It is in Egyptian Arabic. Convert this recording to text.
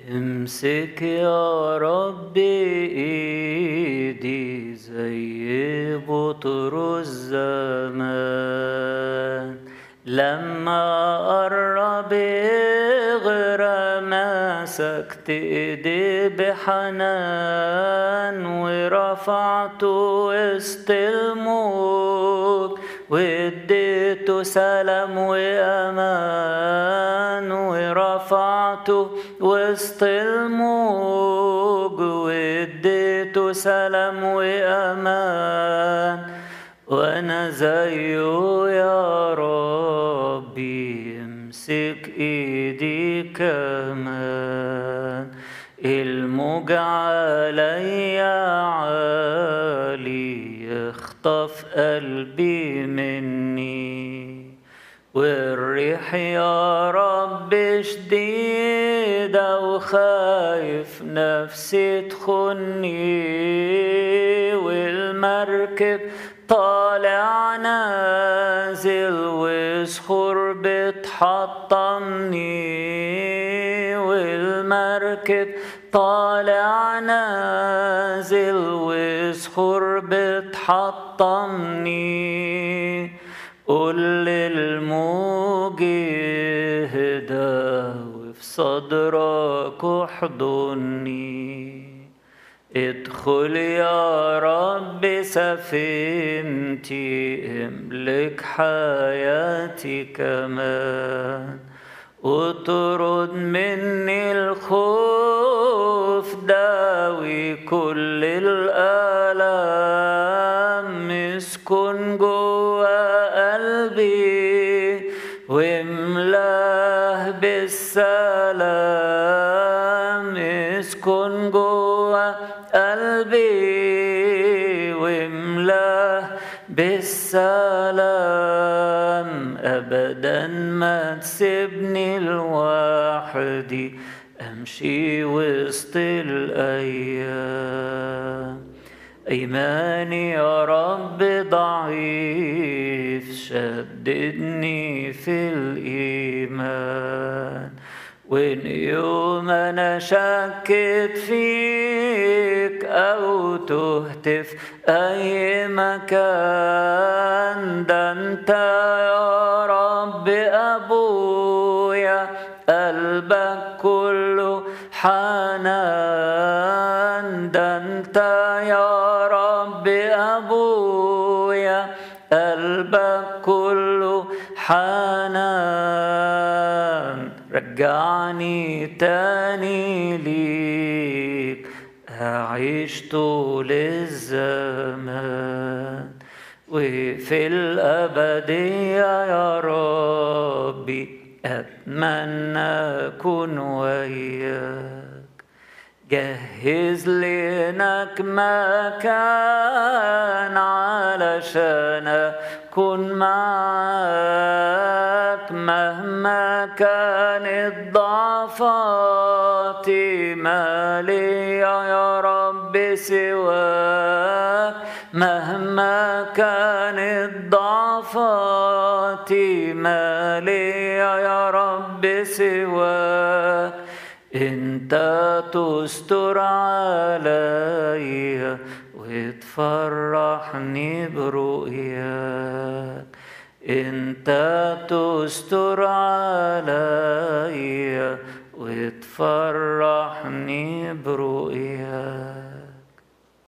امسك يا رب ايدي زي بطر الزمان لما قرب يغرى مسكت ايدي بحنان ورفعته وسط الموج واديته سلام وامان ورفعته وسط الموج واديته سلام وامان وانا زيه يا ربي امسك ايدي كمان الموج عليا عالي يخطف قلبي مني والريح يا رب شديدة وخايف نفسي تخني والمركب طالع نازل وصخور بتحطمني والمركب طالع نازل وصخور بتحطمني قول للموج اهدى وفي صدرك احضني ادخل يا رب سفينتي املك حياتي كمان اطرد مني الخوف داوي كل الآلام اسكن جوا قلبي واملاه بالسلام اسكن جوا قلبي واملاه بالسلام ابدا ما تسيبني لوحدي امشي وسط الايام ايماني يا رب ضعيف شددني في الايمان وإن يوم أنا شكت فيك أو تهت في أي مكان ده أنت يا رب أبويا قلبك كله حنان ده أنت يا رب أبويا قلبك كله حنان رجعني تاني ليك أعيش طول الزمان وفي الأبدية يا ربي أتمنى أكون وياك جهز لناك مكان علشان أكون معاك مهما كانت ضعفاتي ما لي يا رب سواك مهما كانت ضعفاتي ما لي يا رب سواك انت تستر عليا وتفرحني برؤياك انت تستر عليا وتفرحني برؤياك